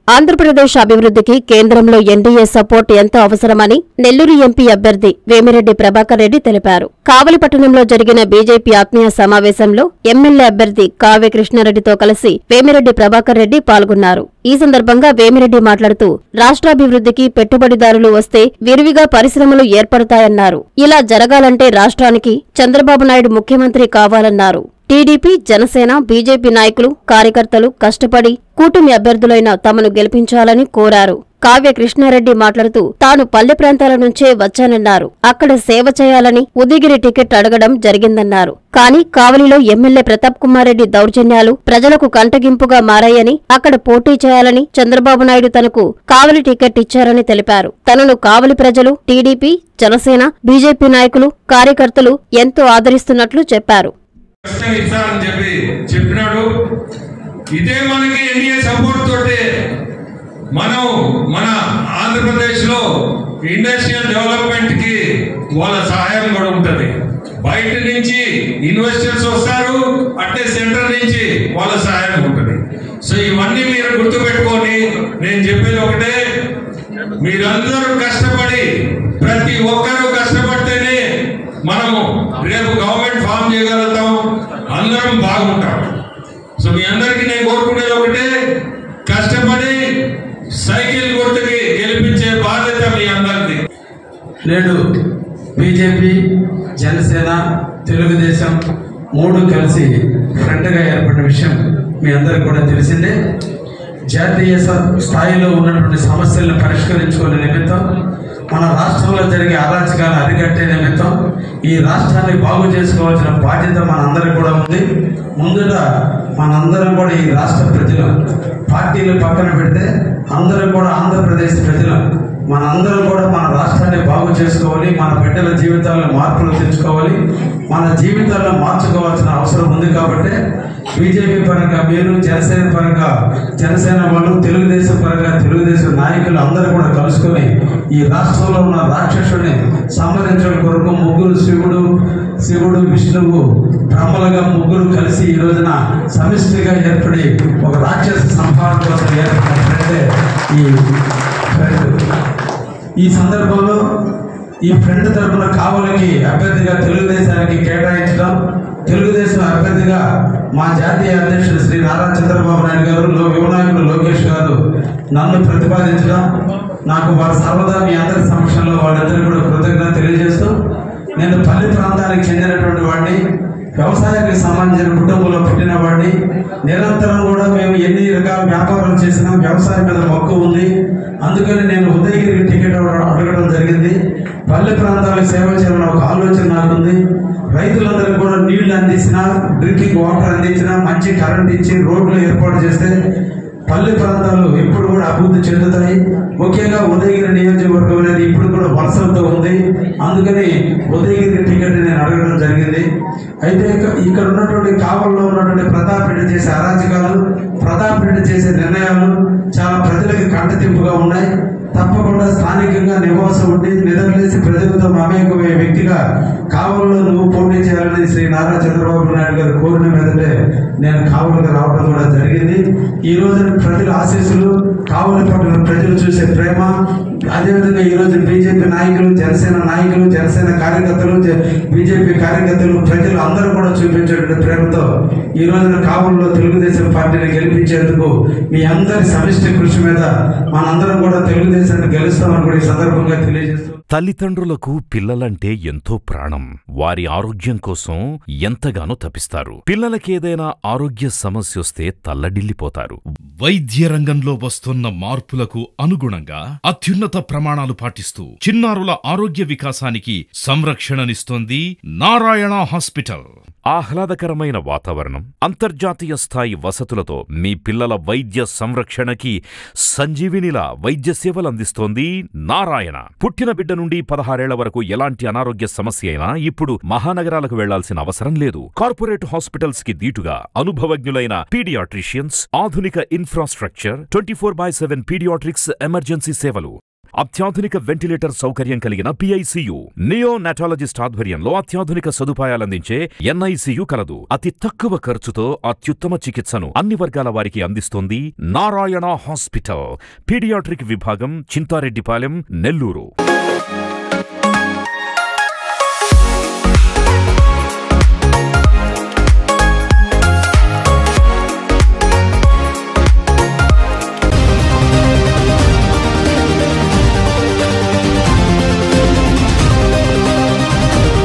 ఆంధ్రప్రదేశ్ అభివృద్ధికి కేంద్రంలో NDA support ఎంతో అవసరమని నెల్లూరు ఎంపీ అభ్యర్థి వేమిరెడ్డి ప్రభాకర్ రెడ్డి తెలిపారు కావలిపట్టణంలో జరిగిన బీజేపీ ఆత్మీయ సమావేశంలో ఎమ్మెల్యే అభ్యర్థి కావ్య కృష్ణారెడ్డితో కలిసి వేమిరెడ్డి ప్రభాకర్ రెడ్డి పాల్గొన్నారు ఈ సందర్భంగా వేమిరెడ్డి మాట్లాడుతూ రాష్ట్రాభివృద్ధికి పెట్టుబడిదారులు వస్తే విరివిగా పరిశ్రమలు ఏర్పడతాయన్నారు ఇలా జరగాలంటే రాష్ట్రానికి చంద్రబాబు నాయుడు ముఖ్యమంత్రి కావాలన్నారు టీడీపీ జనసేన బీజేపీ నాయకులు కార్యకర్తలు కష్టపడి కూటమి అభ్యర్థులైన తమను గెలిపించాలని కోరారు కావ్య కృష్ణారెడ్డి మాట్లాడుతూ తాను పల్లె ప్రాంతాల నుంచే వచ్చానన్నారు అక్కడ సేవ చేయాలని ఉదయగిరి టికెట్ అడగడం జరిగిందన్నారు కానీ కావలిలో ఎమ్మెల్యే ప్రతాప్ కుమార్ రెడ్డి దౌర్జన్యాలు ప్రజలకు కంటగింపుగా మారాయని అక్కడ పోటీ చేయాలని చంద్రబాబు నాయుడు తనకు కావలి టికెట్ ఇచ్చారని తెలిపారు తనను కావలి ప్రజలు టీడీపీ జనసేన బీజేపీ నాయకులు కార్యకర్తలు ఎంతో ఆదరిస్తున్నట్లు చెప్పారు ఖచ్చితంగా ఇస్తానని చెప్పి చెప్పినాడు ఇదే మనకి ఎన్డీఏ సపోర్ట్ తోటి మనం మన ఆంధ్రప్రదేశ్ లో ఇండస్ట్రియల్ డెవలప్మెంట్ కి వాళ్ళ సహాయం కూడా ఉంటది బయట నుంచి ఇన్వెస్టర్స్ వస్తారు అట్టే సెంటర్ నుంచి వాళ్ళ సహాయం ఉంటుంది సో ఇవన్నీ మీరు గుర్తుపెట్టుకొని నేను చెప్పేది ఒకటే మీరందరూ కష్టపడి ప్రతి ఒక్కరూ కష్టపడితేనే మనము రేపు గవర్నమెంట్ ఫామ్ చేయగలుగుతాం అందరం బాగుంటాం సో మీ అందరికీ నేను కోరుకునేది ఒకటే కష్టపడి సైకిల్ గుర్తుకి గెలిపించే బాధ్యత మీ అందరిది నేడు బీజేపీ జనసేన తెలుగుదేశం మూడు కలిసి ఫ్రంట్గా ఏర్పడిన విషయం మీ అందరికి కూడా తెలిసిందే జాతీయ స- స్థాయిలో ఉన్నటువంటి సమస్యలను పరిష్కరించుకునే నిమిత్తం మన రాష్ట్రంలో జరిగే అరాచకాలు అరికట్టే నిమిత్తం ఈ రాష్ట్రాన్ని బాగు చేసుకోవాల్సిన బాధ్యత మనందరికి కూడా ఉంది ముందుట మనందరం కూడా ఈ రాష్ట్ర ప్రజలు పార్టీలు పక్కన పెడితే అందరం కూడా ఆంధ్రప్రదేశ్ ప్రజలు మనందరం కూడా మన రాష్ట్రాన్ని బాగు చేసుకోవాలి మన బిడ్డల జీవితాల్లో మార్పులు తెచ్చుకోవాలి మన జీవితాల్లో మార్చుకోవాల్సిన అవసరం ఉంది కాబట్టి బీజేపీ పరంగా మీరు జనసేన పరంగా జనసేన వాళ్ళు తెలుగుదేశం పరంగా తెలుగుదేశం నాయకులు అందరూ కూడా కలుసుకొని ఈ రాష్ట్రంలో ఉన్న రాక్షసుని సంహరించడం కొరకు ముగ్గురు శివుడు శివుడు విష్ణువు బ్రహ్మలుగా ముగ్గురు కలిసి ఈ రోజున సమిష్టిగా ఏర్పడి ఒక రాక్షస సంహారం కోసం ఏర్పడినట్లయితే ఈ ఫ్రెండ్ ఈ సందర్భంలో ఈ ఫ్రెండ్ తరఫున కావలికి అభ్యర్థిగా తెలుగుదేశానికి కేటాయించడం తెలుగుదేశం అభ్యర్థిగా మా జాతీయ అధ్యక్షుడు శ్రీ నారా చంద్రబాబు నాయుడు గారు లో యువనాయకుడు లోకేష్ గారు నన్ను ప్రతిపాదించడం నాకు వారి సర్వదా మీ అందరి సమక్షంలో వాళ్ళందరూ కూడా కృతజ్ఞత తెలియజేస్తూ నేను పల్లె ప్రాంతానికి చెందినటువంటి వాడిని వ్యవసాయానికి సంబంధించిన కుటుంబంలో పుట్టిన వాడిని నిరంతరం కూడా మేము ఎన్ని రకాల వ్యాపారాలు చేసినా వ్యవసాయం మీద మక్కువ ఉంది అందుకని నేను ఉదయగిరికి టికెట్ అడగ- అడగడం జరిగింది పల్లె ప్రాంతాలకు సేవ చేయాలని ఒక ఆలోచన నాకుంది రైతులందరికీ కూడా నీళ్లు అందించినా డ్రింకింగ్ వాటర్ అందించినా మంచి కరెంట్ ఇచ్చి రోడ్లు ఏర్పాటు చేస్తే పల్లె ప్రాంతాలు ఎప్పుడు కూడా అభివృద్ధి చెందుతాయి ముఖ్యంగా ఉదయగిరి నియోజకవర్గం అనేది ఇప్పుడు కూడా వలసలతో ఉంది అందుకని ఉదయగిరి టికెట్ నేను అడగడం జరిగింది అయితే ఇక- ఇక్కడ ఉన్నటువంటి కావల్లో ఉన్నటువంటి ప్రతాప్ రెడ్డి చేసే అరాచకాలు ప్రతాప్ రెడ్డి చేసే నిర్ణయాలు చాలా ప్రజలకు కంటతింపుగా ఉన్నాయి తప్పకుండా స్థానికంగా నివాసం ఉండి నిద్రలేసి ప్రజలతో మమేకమయ్యే వ్యక్తిగా కావలిలో నువ్వు పోటీ చేయాలని శ్రీ నారా చంద్రబాబు నాయుడు గారు కోరిన మీదటే నేను కావలికి రావడం కూడా జరిగింది ఈ రోజు ప్రజల ఆశీస్సులు కావలి పట్ల ప్రజలు చూసే ప్రేమ అదేవిధంగా ఈ రోజు బీజేపీ నాయకులు జనసేన నాయకులు జనసేన కార్యకర్తలు జ- బీజేపీ కార్యకర్తలు ప్రజలు అందరూ కూడా చూపించేటువంటి ప్రేమతో ఈ రోజున కావలిలో తెలుగుదేశం పార్టీని గెలిపించేందుకు మీ అందరి సమిష్టి కృషి మీద మనందరం కూడా తెలుగుదేశాన్ని గెలుస్తామని కూడా ఈ సందర్భంగా తెలియజేస్తూ తల్లిదండ్రులకు పిల్లలంటే ఎంతో ప్రాణం వారి ఆరోగ్యం కోసం ఎంతగానో తపిస్తారు పిల్లలకేదైనా ఆరోగ్య సమస్య వస్తే తల్లడిల్లిపోతారు వైద్య రంగంలో వస్తున్న మార్పులకు అనుగుణంగా అత్యున్నత ప్రమాణాలు పాటిస్తూ చిన్నారుల ఆరోగ్య వికాసానికి సంరక్షణనిస్తోంది నారాయణ హాస్పిటల్ ఆహ్లాదకరమైన వాతావరణం అంతర్జాతీయ స్థాయి వసతులతో మీ పిల్లల వైద్య సంరక్షణకి సంజీవినిలా వైద్య సేవలు అందిస్తోంది నారాయణ పుట్టిన బిడ్డ నుండి పదహారేళ్ల వరకు ఎలాంటి అనారోగ్య సమస్య అయినా ఇప్పుడు మహానగరాలకు వెళ్లాల్సిన అవసరం లేదు కార్పొరేట్ హాస్పిటల్స్ కి దీటుగా అనుభవజ్ఞులైన పీడియాట్రిషియన్స్ ఆధునిక infrastructure twenty four by seven pediatrics emergency సేవలు అత్యాధునిక వెంటిలేటర్ సౌకర్యం కలిగిన పిఐసియు నియో నాటాలజిస్ట్ ఆధ్వర్యంలో అత్యాధునిక సదుపాయాలందించే ఎన్ఐసియు కలదు అతి తక్కువ ఖర్చుతో అత్యుత్తమ చికిత్సను అన్ని వర్గాల వారికి అందిస్తోంది నారాయణ హాస్పిటల్ పీడియాట్రిక్ విభాగం చింతారెడ్డిపాలెం నెల్లూరు